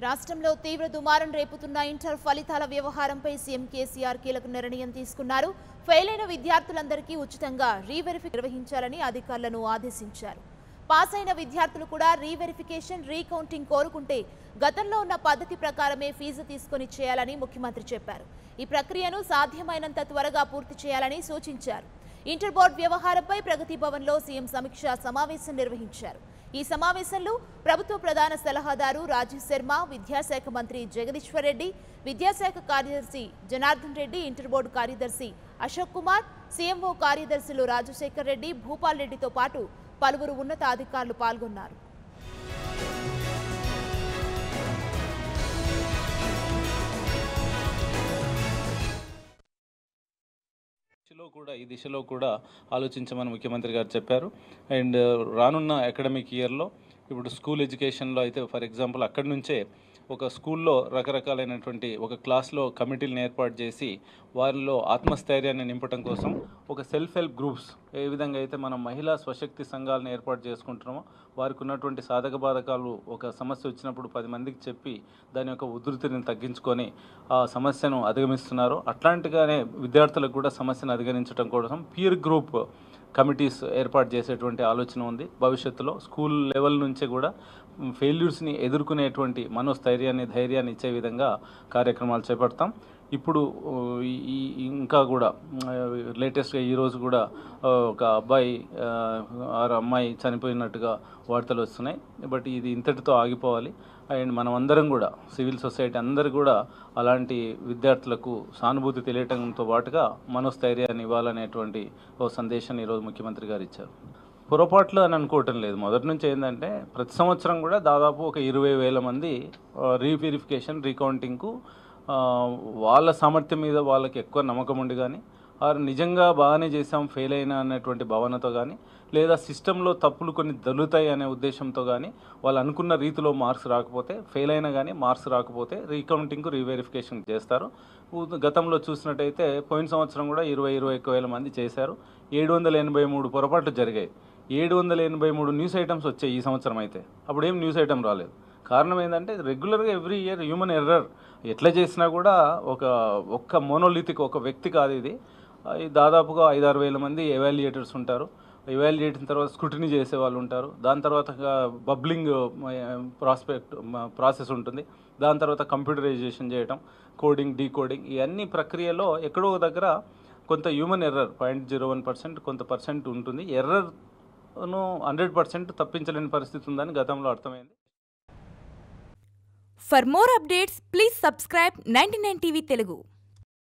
రాష్ట్రంలో తీవ్ర దుమారం రేపుతున్న ఇంటర్ ఫలితాల వ్యవహారంపై సీఎం కేసీఆర్ కీలక నిర్ణయం తీసుకున్నారు ఫెయిల్ అయిన విద్యార్థులందరికీ ఉచితంగా రీవెరిఫై నిర్వహించాలని అధికారులను ఆదేశించారు పాస్ అయిన విద్యార్థులు కూడా రీవెరిఫికేషన్ రీకౌంటింగ్ కోరుకుంటే గతంలో ఉన్న పద్ధతి ప్రకారమే ఫీజు తీసుకొని చేయాలని ముఖ్యమంత్రి చెప్పారు ఈ ప్రక్రియను సాధ్యమైనంత త్వరగా పూర్తి చేయాలని సూచించారు ఇంటర్ బోర్డు వ్యవహారంపై ప్రగతి భవన్లో సీఎం సమీక్షా సమావేశం నిర్వహించారు ఈ సమావేశంలో ప్రభుత్వ ప్రధాన సలహాదారు రాజీవ్ శర్మ విద్యాశాఖ మంత్రి జగదీశ్వర్ రెడ్డి విద్యాశాఖ కార్యదర్శి జనార్దన్ రెడ్డి ఇంటర్ బోర్డు కార్యదర్శి అశోక్ కుమార్ సీఎంఓ కార్యదర్శులు రాజశేఖర్ రెడ్డి భూపాల్ రెడ్డితో పాటు పలువురు ఉన్నతాధికారులు పాల్గొన్నారు దిశలో కూడా ఈ దిశలో కూడా ఆలోచించమని ముఖ్యమంత్రి గారు చెప్పారు అండ్ రానున్న అకాడమిక్ ఇయర్లో ఇప్పుడు స్కూల్ ఎడ్యుకేషన్లో అయితే ఫర్ ఎగ్జాంపుల్ అక్కడి నుంచే ఒక స్కూల్లో రకరకాలైనటువంటి ఒక క్లాస్లో కమిటీలను ఏర్పాటు చేసి వారిలో ఆత్మస్థైర్యాన్ని నింపడం కోసం ఒక సెల్ఫ్ హెల్ప్ గ్రూప్స్ ఏ విధంగా అయితే మనం మహిళా స్వశక్తి సంఘాలను ఏర్పాటు చేసుకుంటున్నామో వారికి ఉన్నటువంటి సాధక బాధకాలు ఒక సమస్య వచ్చినప్పుడు పది మందికి చెప్పి దాని యొక్క ఉధృతిని తగ్గించుకొని ఆ సమస్యను అధిగమిస్తున్నారు అట్లాంటిగానే విద్యార్థులకు కూడా సమస్యను అధిగమించడం కోసం పీర్ గ్రూప్ కమిటీస్ ఏర్పాటు చేసేటువంటి ఆలోచన ఉంది భవిష్యత్తులో స్కూల్ లెవెల్ నుంచే కూడా ఫెయిల్యూర్స్ని ఎదుర్కొనేటువంటి మనోస్థైర్యాన్ని ధైర్యాన్ని ఇచ్చే విధంగా కార్యక్రమాలు చేపడతాం ఇప్పుడు ఆ, ఈ ఈ- ఇంకా కూడా లేటెస్ట్గా ఈరోజు కూడా ఆ, ఒక అబ్బాయి ఆ, ఆరు అమ్మాయి చనిపోయినట్టుగా వార్తలు వస్తున్నాయి బట్ ఇది ఇంతటితో ఆగిపోవాలి అండ్ మనం అందరం కూడా సివిల్ సొసైటీ అందరూ కూడా అలాంటి విద్యార్థులకు సానుభూతి తెలియటంతో పాటుగా మనోస్థైర్యాన్ని ఇవ్వాలనేటువంటి ఓ సందేశాన్ని ఈరోజు ముఖ్యమంత్రి గారు ఇచ్చారు పొరపాట్లు అని అనుకోవటం లేదు మొదటి నుంచి ఏంటంటే ప్రతి సంవత్సరం కూడా దాదాపు ఒక ఇరవై వేల మంది రీవెరిఫికేషన్ రీకౌంటింగ్కు ఆ, వాళ్ళ సామర్థ్యం మీద వాళ్ళకి ఎక్కువ నమ్మకం ఉండి కానీ వారు నిజంగా బాగానే చేసాం ఫెయిల్ అయినా అనేటువంటి భావనతో కానీ లేదా సిస్టంలో తప్పులు కొన్ని దొరుకుతాయి అనే ఉద్దేశంతో కానీ వాళ్ళు అనుకున్న రీతిలో మార్క్స్ రాకపోతే ఫెయిల్ అయినా కానీ మార్క్స్ రాకపోతే రీకౌంటింగ్కు రీవెరిఫికేషన్ చేస్తారు ఉ- గతంలో చూసినట్టయితే పోయిన సంవత్సరం కూడా ఇరవై ఇరవై ఒక్క వేల మంది చేశారు ఏడు వందల ఎనభై మూడు పొరపాట్లు జరిగాయి ఏడు వందల ఎనభై మూడు న్యూస్ ఐటమ్స్ వచ్చాయి ఈ సంవత్సరం అయితే అప్పుడు ఏం న్యూస్ ఐటమ్ రాలేదు కారణం ఏంటంటే రెగ్యులర్గా ఎవ్రీ ఇయర్ హ్యూమన్ ఎర్రర్ ఎట్లా చేసినా కూడా ఒక ఒక్క మోనోలిథిక్ ఒక వ్యక్తి కాదు ఇది ఆ, ఈ దాదాపుగా ఐదారు వేల మంది ఎవాల్యుయేటర్స్ ఉంటారు ఎవాల్యుయేట్ తర్వాత స్క్రూటినీ చేసే వాళ్ళు ఉంటారు దాని తర్వాత బబ్లింగ్ ప్రాస్పెక్ట్ ప్రాసెస్ ఉంటుంది దాని తర్వాత కంప్యూటరైజేషన్ చేయటం కోడింగ్ డీకోడింగ్ ఇవన్నీ ప్రక్రియలో ఎక్కడో ఒక దగ్గర కొంత human error point zero one percent కొంత పర్సెంట్ ఉంటుంది ఎర్రర్ను హండ్రెడ్ పర్సెంట్ తప్పించలేని పరిస్థితి ఉందని గతంలో అర్థమైంది For more updates, please subscribe 99 TV Telugu.